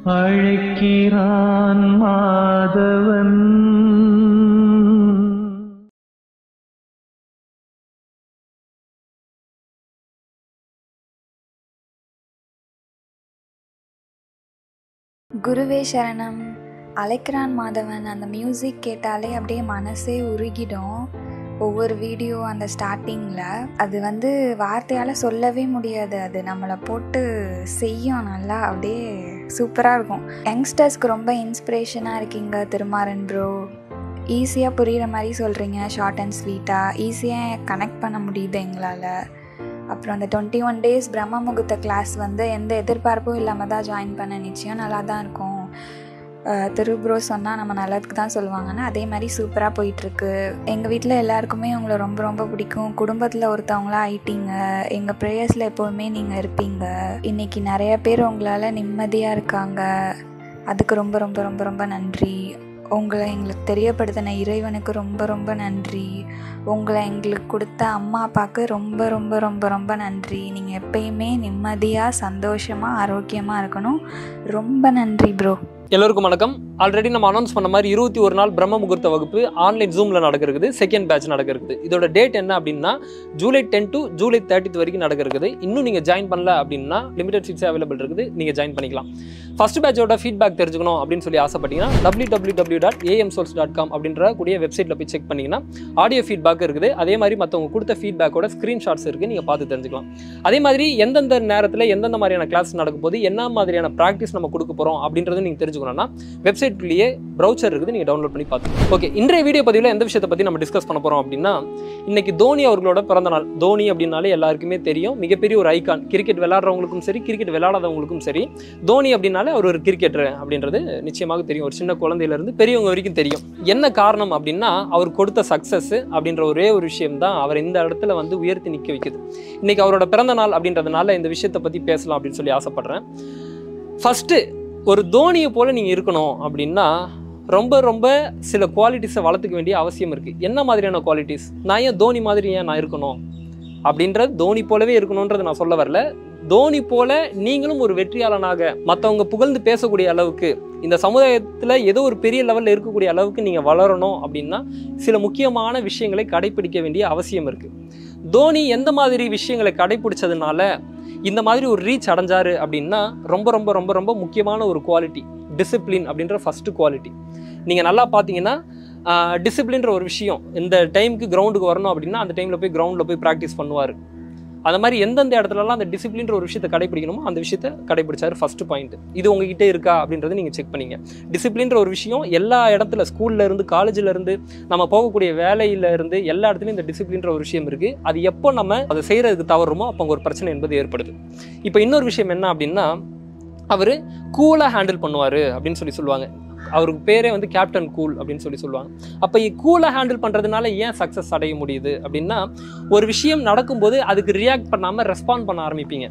அழைக்கிறான் மாதவன் குருவே சரணம் அழைக்கிறான் மாதவன் அந்த மியூசிக் கேட்டாலே அப்படியே மனசே உருகிடும் ஒவ்வொரு வீடியோ அந்த ஸ்டார்டிங்கில் அது வந்து வார்த்தையால் சொல்லவே முடியாது அது நம்மளை போட்டு செய்யும் நல்லா அப்படியே சூப்பராக இருக்கும் யங்ஸ்டர்ஸ்க்கு ரொம்ப இன்ஸ்பிரேஷனாக இருக்கீங்க திருமாறன் ப்ரோ ஈஸியாக புரிகிற மாதிரி சொல்கிறீங்க ஷார்ட் அண்ட் ஸ்வீட்டாக ஈஸியாக கனெக்ட் பண்ண முடியுது எங்களால் அப்புறம் அந்த டுவெண்ட்டி ஒன் டேஸ் பிரம்ம முகூர்த்த கிளாஸ் வந்து எந்த எதிர்பார்ப்பும் இல்லாமல் தான் ஜாயின் பண்ண நிச்சயம் நல்லா தான் இருக்கும் அஹ் திரு ப்ரோ சொன்னால் நம்ம நல்லதுக்கு தான் சொல்லுவாங்கன்னு அதே மாதிரி சூப்பராக போயிட்டுருக்கு எங்கள் வீட்டில் எல்லாருக்குமே உங்களை ரொம்ப ரொம்ப பிடிக்கும் குடும்பத்தில் ஒருத்தவங்களா ஆயிட்டீங்க எங்கள் ப்ரேயர்ஸில் எப்போவுமே நீங்கள் இருப்பீங்க இன்னைக்கு நிறைய பேர் உங்களால் நிம்மதியாக இருக்காங்க அதுக்கு ரொம்ப ரொம்ப ரொம்ப ரொம்ப நன்றி உங்களை எங்களுக்கு தெரியப்படுத்தின இறைவனுக்கு ரொம்ப ரொம்ப நன்றி உங்களை எங்களுக்கு கொடுத்த அம்மா அப்பாவுக்கு ரொம்ப ரொம்ப ரொம்ப ரொம்ப நன்றி நீங்கள் எப்பயுமே நிம்மதியாக சந்தோஷமாக ஆரோக்கியமாக இருக்கணும் ரொம்ப நன்றி ப்ரோ எல்லோருக்கும் வணக்கம் ஆல்ரெடி நம்ம அனௌன்ஸ் பண்ண மாதிரி இருபத்தி ஒரு நாள் பிரம்ம முகூர்த்த வகுப்பு ஆன்லைன் ஜூமில் நடக்கிறது செகண்ட் பேட்ச் நடக்கிறது இதோட டேட் என்ன அப்படின்னா July ten to July thirtieth வரைக்கும் நடக்கிறது இன்னும் நீங்கள் ஜாயின் பண்ணல அப்படின்னா லிமிடெட் சீட்ஸ் அவைலபிள் இருக்குது நீங்கள் ஜாயின் பண்ணிக்கலாம் ஃபர்ஸ்ட் பேட்சோட ஃபீட்பேக் தெரிஞ்சுக்கணும் அப்படின்னு சொல்லி ஆசைப்பட்டீங்கன்னா W W W dot AM souls dot com அப்படின்ற கூடிய வெப்சைட்டில் போய் செக் பண்ணிங்கன்னா ஆடியோ ஃபீட்பேக் இருக்குது அதே மாதிரி மற்றவங்க கொடுத்த ஃபீட்பேக்கோட ஸ்க்ரீன்ஷாட்ஸ் இருக்குது நீங்கள் பார்த்து தெரிஞ்சுக்கலாம் அதே மாதிரி எந்தெந்த நேரத்தில் எந்தெந்த மாதிரியான கிளாஸ் நடக்கும் போது என்ன மாதிரியான ப்ராக்டிஸ் நம்ம கொடுக்க போகிறோம் அப்படின்றத நீங்கள் தெரிஞ்சுக்கணும்னா வெப்சைட்லேயே ப்ரௌச்சர் இருக்குது நீங்கள் டவுன்லோட் பண்ணி பார்த்து ஓகே இன்றைய வீடியோ பதிவில் எந்த விஷயத்தை பற்றி நம்ம டிஸ்கஸ் பண்ண போகிறோம் அப்படின்னா இன்னைக்கு தோனி அவர்களோட பிறந்த நாள் தோனி அப்படின்னாலே எல்லாருக்குமே தெரியும் மிகப்பெரிய ஒரு ஐகான் கிரிக்கெட் விளையாடுறவங்களுக்கும் சரி கிரிக்கெட் விளையாடாதவங்களுக்கும் சரி தோனி அப்படின்னாலே அவர் ஒரு கிரிக்கெட்டர் அப்படின்றது நிச்சயமாக தெரியும் ஒரு சின்ன குழந்தையிலேருந்து பெரியவங்க வரைக்கும் தெரியும் என்ன காரணம் அப்படின்னா அவர் கொடுத்த சக்ஸஸ் அப்படின்ற ஒரே ஒரு விஷயம் தான் அவர் இந்த இடத்துல வந்து உயர்த்தி நிற்க வைக்குது இன்னைக்கு அவரோட பிறந்த நாள் அப்படின்றதுனால இந்த விஷயத்தை பற்றி பேசலாம் அப்படின்னு சொல்லி ஆசைப்படுறேன் ஃபஸ்ட்டு ஒரு தோனியை போல் நீங்கள் இருக்கணும் அப்படின்னா ரொம்ப ரொம்ப சில குவாலிட்டிஸை வளர்த்துக்க வேண்டிய அவசியம் இருக்குது என்ன மாதிரியான குவாலிட்டிஸ் நான் ஏன் தோனி மாதிரி ஏன் நான் இருக்கணும் அப்படின்ற தோனி போலவே இருக்கணுன்றது நான் சொல்ல வரல தோனி போல நீங்களும் ஒரு வெற்றியாளனாக மற்றவங்க புகழ்ந்து பேசக்கூடிய அளவுக்கு இந்த சமுதாயத்தில் ஏதோ ஒரு பெரிய லெவலில் இருக்கக்கூடிய அளவுக்கு நீங்கள் வளரணும் அப்படின்னா சில முக்கியமான விஷயங்களை கடைபிடிக்க வேண்டிய அவசியம் இருக்குது தோனி எந்த மாதிரி விஷயங்களை கடைபிடிச்சதுனால இந்த மாதிரி ஒரு ரீச் அடைஞ்சாரு அப்படின்னா ரொம்ப ரொம்ப ரொம்ப ரொம்ப முக்கியமான ஒரு குவாலிட்டி டிசிப்ளின் அப்படின்ற ஃபஸ்ட்டு குவாலிட்டி நீங்கள் நல்லா பார்த்தீங்கன்னா டிசிப்ளின்ற ஒரு விஷயம் இந்த டைமுக்கு கிரவுண்டுக்கு வரணும் அப்படின்னா அந்த டைமில் போய் கிரவுண்டில் போய் ப்ராக்டிஸ் பண்ணுவார் அந்த மாதிரி எந்தெந்த இடத்துலலாம் அந்த டிசிப்ளின்ற ஒரு விஷயத்தை கடைபிடிக்கணுமோ அந்த விஷயத்தை கடைபிடிச்சாரு ஃபர்ஸ்ட் பாயிண்ட் இது உங்ககிட்ட இருக்கா அப்படின்றத நீங்கள் செக் பண்ணீங்க டிசிப்ளின்ற ஒரு விஷயம் எல்லா இடத்துல ஸ்கூல்ல இருந்து காலேஜில் இருந்து நம்ம போகக்கூடிய வேலையில இருந்து எல்லா இடத்துலையும் இந்த டிசிப்ளின்ற ஒரு விஷயம் இருக்குது அது எப்போ நம்ம அதை செய்கிறதுக்கு தவறுமோ அப்போ அங்கே ஒரு பிரச்சனை என்பது ஏற்படுது இப்போ இன்னொரு விஷயம் என்ன அப்படின்னா அவர் கூலாக ஹேண்டில் பண்ணுவார் அப்படின்னு சொல்லி சொல்லுவாங்க அவருக்கு பேரே வந்து கேப்டன் கூல் அப்படின்னு சொல்லி சொல்லுவாங்க அப்போ கூலாக ஹேண்டில் பண்ணுறதுனால ஏன் சக்ஸஸ் அடைய முடியுது அப்படின்னா ஒரு விஷயம் நடக்கும்போது அதுக்கு ரியாக்ட் பண்ணாமல் ரெஸ்பாண்ட் பண்ண ஆரம்பிப்பீங்க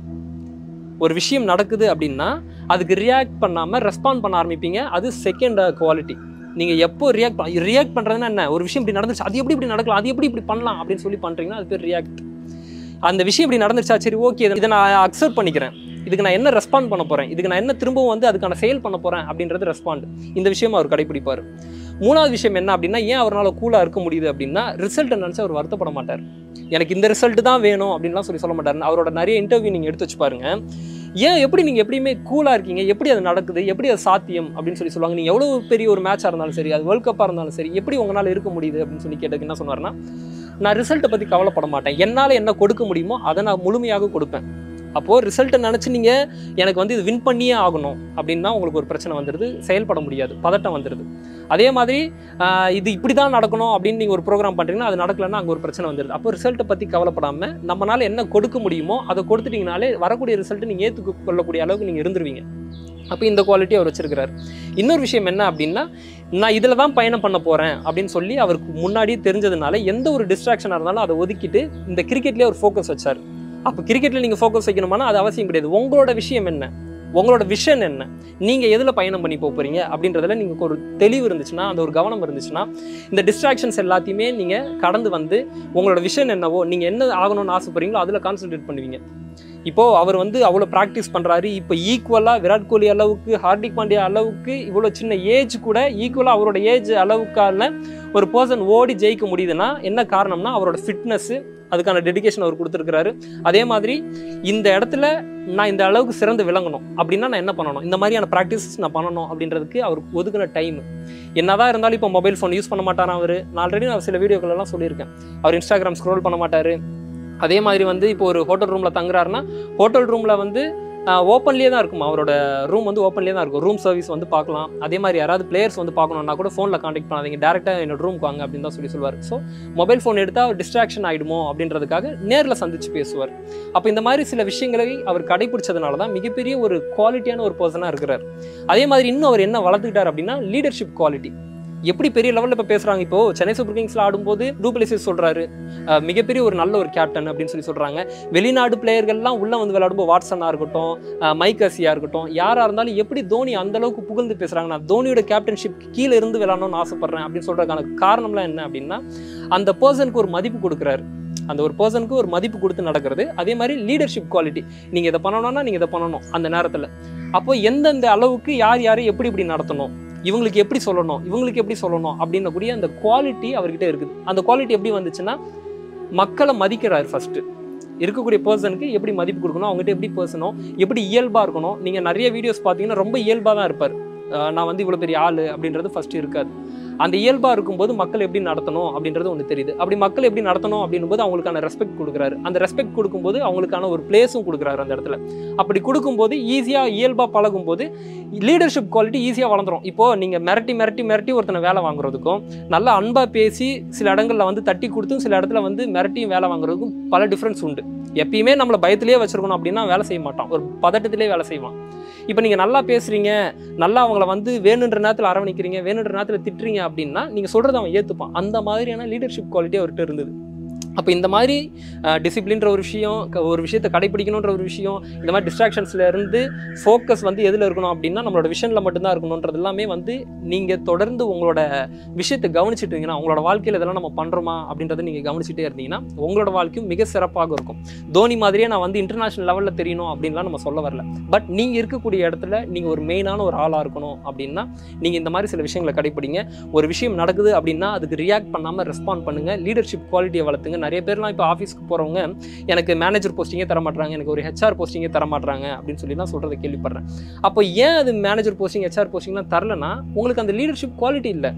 ஒரு விஷயம் நடக்குது அப்படின்னா அதுக்கு ரியாக்ட் பண்ணாமல் ரெஸ்பாண்ட் பண்ண ஆரம்பிப்பீங்க அது செகண்ட் குவாலிட்டி நீங்கள் எப்போ ரியாக்ட் ரியாக்ட் பண்ணுறதுன்னா என்ன ஒரு விஷயம் இப்படி நடந்துச்சு அது எப்படி இப்படி நடக்கலாம் அது எப்படி இப்படி பண்ணலாம் அப்படின்னு சொல்லி பண்ணுறீங்கன்னா அது பேர் ரியாக்ட் அந்த விஷயம் இப்படி நடந்துச்சா சரி ஓகே இதை நான் அக்செப்ட் பண்ணிக்கிறேன் இதுக்கு நான் என்ன ரெஸ்பாண்ட் பண்ண போகிறேன் இதுக்கு நான் என்ன திரும்பவும் வந்து அதுக்கான செயல் பண்ண போகிறேன் அப்படின்றது ரெஸ்பாண்ட் இந்த விஷயம் அவர் கடைபிடிப்பார் மூணாவது விஷயம் என்ன அப்படின்னா ஏன் அவரால் கூலாக இருக்க முடியுது அப்படின்னா ரிசல்ட் நினச்சி அவர் வருத்தப்பட மாட்டார் எனக்கு இந்த ரிசல்ட் தான் வேணும் அப்படின்லாம் சொல்லி சொல்ல மாட்டார் அவரோட நிறைய இன்டர்வியூ நீங்கள் எடுத்து வச்சு பாருங்க ஏன் எப்படி நீங்கள் எப்படியுமே கூலாக இருக்கீங்க எப்படி அது நடக்குது எப்படி அது சாத்தியம் அப்படின்னு சொல்லி சொல்லுவாங்க நீங்கள் எவ்வளோ பெரிய ஒரு மேட்சாக இருந்தாலும் சரி அது வேர்ல்ட் கப்பாக இருந்தாலும் சரி எப்படி உங்களால் இருக்க முடியுது அப்படின்னு சொல்லி கேட்டதுக்கு என்ன சொன்னார்னா நான் ரிசல்ட்டை பற்றி கவலைப்பட மாட்டேன் என்னால் என்ன கொடுக்க முடியுமோ அதை நான் முழுமையாக கொடுப்பேன் அப்போது ரிசல்ட்டை நினச்சி நீங்கள் எனக்கு வந்து இது வின் பண்ணியே ஆகணும் அப்படின்னா உங்களுக்கு ஒரு பிரச்சனை வந்துடுது செயல்பட முடியாது பதட்டம் வந்துடுது அதே மாதிரி ஆஹ், இது இப்படி தான் நடக்கணும் அப்படின்னு நீங்கள் ஒரு ப்ரோக்ராம் பண்ணுறீங்கன்னா அது நடக்கலைன்னா அங்கே ஒரு பிரச்சனை வந்துடுது அப்போ ரிசல்ட்டை பற்றி கவலைப்படாமல் நம்மளால் என்ன கொடுக்க முடியுமோ அதை கொடுத்துட்டீங்கனாலே வரக்கூடிய ரிசல்ட்டை நீங்கள் ஏற்றுக்கொள்ளக்கூடிய அளவுக்கு நீங்கள் இருந்துருவீங்க அப்போ இந்த குவாலிட்டி அவர் வச்சிருக்கிறார் இன்னொரு விஷயம் என்ன அப்படின்னா நான் இதில் தான் பயணம் பண்ண போகிறேன் அப்படின்னு சொல்லி அவருக்கு முன்னாடியே தெரிஞ்சதுனால எந்த ஒரு டிஸ்ட்ராக்ஷனாக இருந்தாலும் அதை ஒதுக்கிட்டு இந்த கிரிக்கெட்லேயே ஒரு ஃபோக்கஸ் வச்சார் அப்போ கிரிக்கெட்டில் நீங்கள் ஃபோக்கஸ் வைக்கணுமானா அது அவசியம் கிடையாது உங்களோட விஷயம் என்ன உங்களோட விஷன் என்ன நீங்கள் எதில் பயணம் பண்ணி போக போகிறீங்க அப்படின்றதுல நீங்கள் ஒரு தெளிவு இருந்துச்சுன்னா அந்த ஒரு கவனம் இருந்துச்சுன்னா இந்த டிஸ்ட்ராக்ஷன்ஸ் எல்லாத்தையுமே நீங்கள் கடந்து வந்து உங்களோட விஷன் என்னவோ நீங்கள் என்ன ஆகணும்னு ஆசைப்படுறீங்களோ அதில் கான்சென்ட்ரேட் பண்ணுவீங்க இப்போ அவர் வந்து அவ்வளோ ப்ராக்டிஸ் பண்ணுறாரு இப்போ ஈக்குவலாக விராட் கோலி அளவுக்கு ஹார்திக் பாண்டியா அளவுக்கு இவ்வளோ சின்ன ஏஜ் கூட ஈக்குவலாக அவரோட ஏஜ் அளவுக்கான ஒரு பர்சன் ஓடி ஜெயிக்க முடியுதுன்னா என்ன காரணம்னா அவரோட ஃபிட்னஸ்ஸு அதுக்கான டெடிகேஷன் அவர் கொடுத்துருக்கிறாரு அதே மாதிரி இந்த இடத்துல நான் இந்த அளவுக்கு சிறந்து விளங்கணும் அப்படின்னா நான் என்ன பண்ணணும் இந்த மாதிரியான ப்ராக்டிஸ் நான் பண்ணணும் அப்படின்றதுக்கு அவருக்கு ஒதுக்கின டைம் என்னதான் இருந்தாலும் இப்போ மொபைல் ஃபோன் யூஸ் பண்ண மாட்டாரா அவர் நான் ஆல்ரெடி நான் சில வீடியோக்கள் எல்லாம் சொல்லியிருக்கேன் அவர் இன்ஸ்டாகிராம் ஸ்க்ரோல் பண்ண மாட்டார் அதே மாதிரி வந்து இப்போ ஒரு ஹோட்டல் ரூமில் தங்குறாருன்னா ஹோட்டல் ரூமில் வந்து ஓப்பன்லேயே தான் இருக்கும் அவரோட ரூம் வந்து ஓப்பன்லேயே தான் இருக்கும் ரூம் சர்வீஸ் வந்து பார்க்கலாம் அதே மாதிரி யாராவது பிளேயர்ஸ் வந்து பார்க்கணுன்னா கூட ஃபோனில் காண்டாக்ட் பண்ணாதீங்க டேரெக்டாக என்னோட ரூமுக்கு வாங்க அப்படின்னு தான் சொல்லி சொல்லுவார் ஸோ மொபைல் ஃபோன் எடுத்தால் டிஸ்ட்ராக்ஷன் ஆகிடுமோ அப்படின்றதுக்காக நேரில் சந்திச்சு பேசுவார் அப்போ இந்த மாதிரி சில விஷயங்களை அவர் கடைபிடிச்சதுனால தான் மிகப்பெரிய ஒரு குவாலிட்டியான ஒரு பர்சனாக இருக்கிறார் அதே மாதிரி இன்னும் அவர் என்ன வளர்த்துக்கிட்டார் அப்படின்னா லீடர்ஷிப் குவாலிட்டி எப்படி பெரிய லெவலில் இப்போ பேசுகிறாங்க இப்போ சென்னை சூப்பர் கிங்ஸில் ஆடும்போது டூப்ளிசிஸ் சொல்கிறாரு மிகப்பெரிய ஒரு நல்ல ஒரு கேப்டன் அப்படின்னு சொல்லி சொல்கிறாங்க வெளிநாடு பிளேயர்கள்லாம் உள்ளே வந்து விளையாடும்போது வாட்ஸனாக இருக்கட்டும் அஹ் மைக் அசியா இருக்கட்டும் யாராக இருந்தாலும் எப்படி தோனி அந்த அளவுக்கு புகழ்ந்து பேசுகிறாங்க நான் தோனியோட கேப்டன்ஷிப் கீழே இருந்து விளையாடணும்னு ஆசைப்பட்றேன் அப்படின்னு சொல்கிறதுக்கான காரணம்லாம் என்ன அப்படின்னா அந்த பர்சனுக்கு ஒரு மதிப்பு கொடுக்குறாரு அந்த ஒரு பர்சனுக்கு ஒரு மதிப்பு கொடுத்து நடக்கிறது அதே மாதிரி லீடர்ஷிப் குவாலிட்டி நீங்கள் இதை பண்ணணும்னா நீங்கள் இதை பண்ணணும் அந்த நேரத்தில் அப்போ எந்தெந்த அளவுக்கு யார் யாரை எப்படி இப்படி நடத்தணும் இவங்களுக்கு எப்படி சொல்லணும் இவங்களுக்கு எப்படி சொல்லணும் அப்படின்னக்கூடிய அந்த குவாலிட்டி அவர்கிட்ட இருக்குது அந்த குவாலிட்டி எப்படி வந்துச்சுன்னா மக்களை மதிக்கிறார் ஃபர்ஸ்ட் இருக்கக்கூடிய பர்சனுக்கு எப்படி மதிப்பு கொடுக்கணும் அவங்ககிட்ட எப்படி பேசணும் எப்படி இயல்பாக இருக்கணும் நீங்கள் நிறைய வீடியோஸ் பார்த்தீங்கன்னா ரொம்ப இயல்பாக தான் இருப்பார் அஹ் நான் வந்து இவ்வளோ பெரிய ஆள் அப்படின்றது ஃபர்ஸ்ட் இருக்காது அந்த இயல்பாக இருக்கும்போது மக்கள் எப்படி நடத்தணும் அப்படின்றது ஒன்று தெரியுது அப்படி மக்கள் எப்படி நடத்தணும் அப்படின்னும் போது அவங்களுக்கான ரெஸ்பெக்ட் கொடுக்குறாரு அந்த ரெஸ்பெக்ட் கொடுக்கும்போது அவங்களுக்கான ஒரு பிளேஸும் கொடுக்குறாரு அந்த இடத்துல அப்படி கொடுக்கும்போது ஈஸியாக இயல்பாக பழகும்போது லீடர்ஷிப் குவாலிட்டி ஈஸியாக வளர்ந்துரும் இப்போது நீங்கள் மிரட்டி மிரட்டி மிரட்டி ஒருத்தனை வேலை வாங்குறதுக்கும் நல்லா அன்பாக பேசி சில இடங்களில் வந்து தட்டி கொடுத்தும் சில இடத்துல வந்து மிரட்டியும் வேலை வாங்குறதுக்கும் பல டிஃப்ரென்ஸ் உண்டு எப்பயுமே நம்மளை பயத்திலேயே வச்சிருக்கணும் அப்படின்னா வேலை செய்ய மாட்டான் ஒரு பதட்டத்திலே வேலை செய்வான் இப்போ நீங்கள் நல்லா பேசுகிறீங்க நல்லா அவங்கள வந்து வேணுன்ற நேரத்தில் அரவணைக்கிறீங்க வேணுன்ற நேரத்தில் திட்டுறீங்க அப்படின்னா நீங்கள் சொல்கிறத அவன் ஏற்றுப்பான் அந்த மாதிரியான லீடர்ஷிப் குவாலிட்டி அவர்கிட்ட இருந்தது அப்போ இந்த மாதிரி டிசிப்ளின்ற ஒரு விஷயம் க- ஒரு விஷயத்தை கடைப்பிடிக்கணுன்ற ஒரு விஷயம் இந்த மாதிரி டிஸ்ட்ராக்ஷன்ஸ்ல இருந்து ஃபோக்கஸ் வந்து எதில் இருக்கணும் அப்படின்னா நம்மளோட விஷனில் மட்டும்தான் இருக்கணுன்றது எல்லாமே வந்து நீங்கள் தொடர்ந்து உங்களோட விஷயத்தை கவனிச்சுட்டு இருந்தீங்கன்னா உங்களோட வாழ்க்கையில் இதெல்லாம் நம்ம பண்ணுறோமா அப்படின்றத நீங்கள் கவனிச்சுட்டே இருந்தீங்கன்னா உங்களோட வாழ்க்கையும் மிக சிறப்பாக இருக்கும் தோனி மாதிரியே நான் வந்து இன்டர்நேஷனல் லெவலில் தெரியணும் அப்படின்லாம் நம்ம சொல்ல வரல பட் நீங்கள் இருக்கக்கூடிய இடத்துல நீங்கள் ஒரு மெயினான ஒரு ஆளாக இருக்கணும் அப்படின்னா நீங்கள் இந்த மாதிரி சில விஷயங்களை கடைப்பிடிங்க ஒரு விஷயம் நடக்குது அப்படின்னா அதுக்கு ரியாக்ட் பண்ணாமல் ரெஸ்பாண்ட் பண்ணுங்க லீடர்ஷிப் குவாலிட்டியை வளர்த்துங்க நிறைய பேர்லாம் இப்போ ஆஃபீஸ்க்கு போகிறவங்க எனக்கு மேனேஜர் போஸ்டிங்கே தர மாட்டாங்க எனக்கு ஒரு ஹெச்ஆர் போஸ்டிங்கே தர மாட்டாங்க அப்படின்னு சொல்லி தான் சொல்கிறத கேள்விப்படுறேன் அப்போ ஏன் அது மேனேஜர் போஸ்டிங் ஹெச்ஆர் போஸ்டிங்லாம் தரலனா உங்களுக்கு அந்த லீடர்ஷிப் குவாலிட்டி இல்லை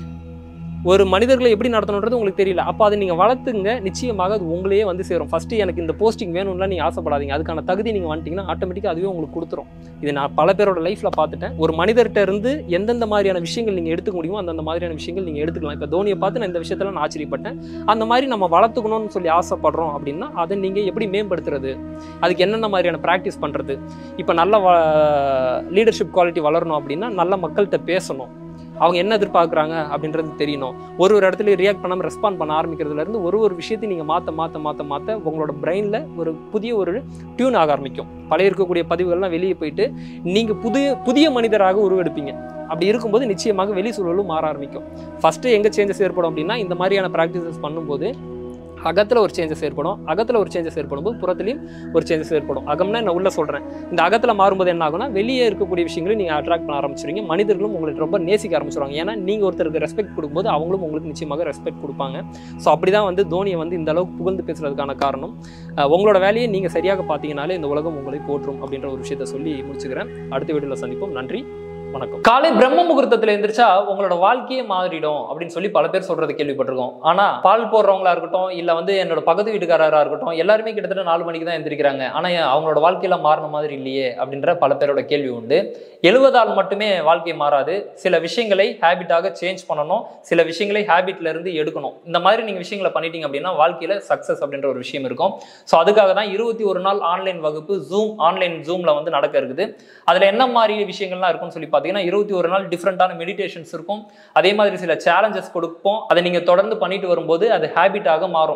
ஒரு மனிதர்களை எப்படி நடத்தணுன்றது உங்களுக்கு தெரியல அப்போ அதை நீங்கள் வளர்த்துங்க நிச்சயமாக அது உங்களையே வந்து சேரும் ஃபஸ்ட்டு எனக்கு இந்த போஸ்டிங் வேணும்லாம் நீங்கள் ஆசைப்படாதீங்க அதுக்கான தகுதி நீங்கள் வந்துட்டீங்கன்னா ஆட்டோமேட்டிக்காக அதுவே உங்களுக்கு கொடுத்துரும் இது நான் பல பேரோட லைஃப்பில் பார்த்துட்டேன் ஒரு மனிதர்கிட்ட இருந்து எந்தெந்த மாதிரியான விஷயங்கள் நீங்கள் எடுத்துக்க முடியுமோ அந்தந்த மாதிரியான விஷயங்கள் நீங்கள் எடுத்துக்கலாம் இப்போ தோனியை பார்த்து நான் இந்த விஷயத்தில் நான் ஆச்சரியப்பட்டேன் அந்த மாதிரி நம்ம வளர்த்துக்கணும்னு சொல்லி ஆசைப்படுறோம் அப்படின்னா அதை நீங்கள் எப்படி மேம்படுத்துறது அதுக்கு என்னென்ன மாதிரியான ப்ராக்டிஸ் பண்ணுறது இப்போ நல்ல லீடர்ஷிப் குவாலிட்டி வளரணும் அப்படின்னா நல்ல மக்கள்கிட்ட பேசணும் அவங்க என்ன எதிர்பார்க்குறாங்க அப்படின்றது தெரியணும் ஒரு ஒரு இடத்துல ரியாக்ட் பண்ணாமல் ரெஸ்பாண்ட் பண்ண ஆரம்பிக்கிறதுல இருந்து ஒரு ஒரு விஷயத்தையும் நீங்கள் மாற்ற மாற்ற மாற்ற மாற்ற உங்களோட பிரெயினில் ஒரு புதிய ஒரு டியூன் ஆக ஆரம்பிக்கும் பழைய இருக்கக்கூடிய பதிவுகள்லாம் வெளியே போயிட்டு நீங்கள் புதிய புதிய மனிதராக உருவெடுப்பீங்க அப்படி இருக்கும்போது நிச்சயமாக வெளி சூழலும் மாற ஆரம்பிக்கும் ஃபஸ்ட்டு எங்கே சேஞ்சஸ் ஏற்படும் அப்படின்னா இந்த மாதிரியான ப்ராக்டிசஸ் பண்ணும்போது அகத்தில் ஒரு சேஞ்சஸ் ஏற்படும் அகத்தில் ஒரு சேஞ்சஸ் ஏற்படும் போது புறத்துலையும் ஒரு சேஞ்சஸ் ஏற்படும் அகம்னா நான் உள்ள சொல்கிறேன் இந்த அகத்தில் மாறும்போது என்ன ஆகும்னா வெளியே இருக்கக்கூடிய விஷயங்களை நீங்கள் அட்ராக்ட் பண்ண ஆரம்பிச்சிருவீங்க மனிதர்களும் உங்களுக்கு ரொம்ப நேசிக்க ஆரம்பிச்சிருவாங்க ஏன்னா நீங்கள் ஒருத்தருக்கு ரெஸ்பெக்ட் கொடுக்கும்போது அவங்களும் உங்களுக்கு நிச்சயமாக ரெஸ்பெக்ட் கொடுப்பாங்க ஸோ அப்படி தான் வந்து தோனியை வந்து இந்த அளவுக்கு புகழ்ந்து பேசுறதுக்கான காரணம் அஹ் உங்களோட வேலையை நீங்கள் சரியாக பார்த்தீங்கனாலே இந்த உலகம் உங்களை போற்றும் அப்படின்ற ஒரு விஷயத்தை சொல்லி முடிச்சுக்கிறேன் அடுத்த வீடியோவில் சந்திப்போம் நன்றி வணக்கம் காலை பிரம்ம முகூர்த்தத்துல எந்திரிச்சா உங்களோட வாழ்க்கையே மாறிடும் அப்படின்னு சொல்லி பல பேர் சொல்றது கேள்விப்பட்டிருக்கோம் ஆனா பால் போடுறவங்களா இருக்கட்டும் இல்ல வந்து என்னோட பக்கத்து வீட்டுக்காரரா இருக்கட்டும் எல்லாருமே கிட்டத்தட்ட நாலு மணிக்கு தான் எந்திரிக்கிறாங்க ஆனா ஏன் அவங்களோட வாழ்க்கையில மாறின மாதிரி இல்லையே அப்படின்ற பல பேரோட கேள்வி உண்டு எழுவதால் மட்டுமே வாழ்க்கை மாறாது சில விஷயங்களை ஹேபிட்டாக சேஞ்ச் பண்ணணும் சில விஷயங்களை ஹேபிட்ல இருந்து எடுக்கணும் இந்த மாதிரி நீங்க விஷயங்களை பண்ணிட்டீங்க அப்படின்னா வாழ்க்கையில சக்சஸ் அப்படின்ற ஒரு விஷயம் இருக்கும் ஸோ அதுக்காக தான் இருபத்தி ஒரு நாள் ஆன்லைன் வகுப்பு ஜூம் ஆன்லைன் ஜூம்ல வந்து நடக்க இருக்குது அதுல என்ன மாதிரி விஷயங்கள்லாம் இருக்கும்னு சொல்லி பார்த்தீங்கன்னா இருபத்தி ஒரு நாள் டிஃப்ரெண்டான மெடிடேஷன்ஸ் இருக்கும் அதே மாதிரி சில சேலஞ்சஸ் கொடுப்போம் அதை நீங்க தொடர்ந்து பண்ணிட்டு வரும்போது அது ஹேபிட்டாக மாறும்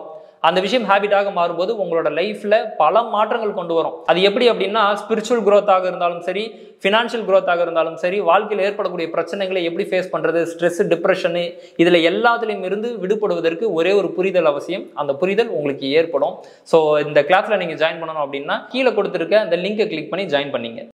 அந்த விஷயம் ஹேபிட்டாக மாறும்போது உங்களோட லைஃப்பில் பல மாற்றங்கள் கொண்டு வரும் அது எப்படி அப்படின்னா ஸ்பிரிச்சுவல் growth-ஆக இருந்தாலும் சரி ஃபினான்ஷியல் growth-ஆக இருந்தாலும் சரி வாழ்க்கையில் ஏற்படக்கூடிய பிரச்சனைகளை எப்படி ஃபேஸ் பண்ணுறது ஸ்ட்ரெஸ் டிப்ரெஷனு இதில் எல்லாத்துலேயும் இருந்து விடுபடுவதற்கு ஒரே ஒரு புரிதல் அவசியம் அந்த புரிதல் உங்களுக்கு ஏற்படும் ஸோ இந்த கிளாஸில் நீங்கள் ஜாயின் பண்ணணும் அப்படின்னா கீழே கொடுத்துருக்க அந்த லிங்கை கிளிக் பண்ணி ஜாயின் பண்ணீங்க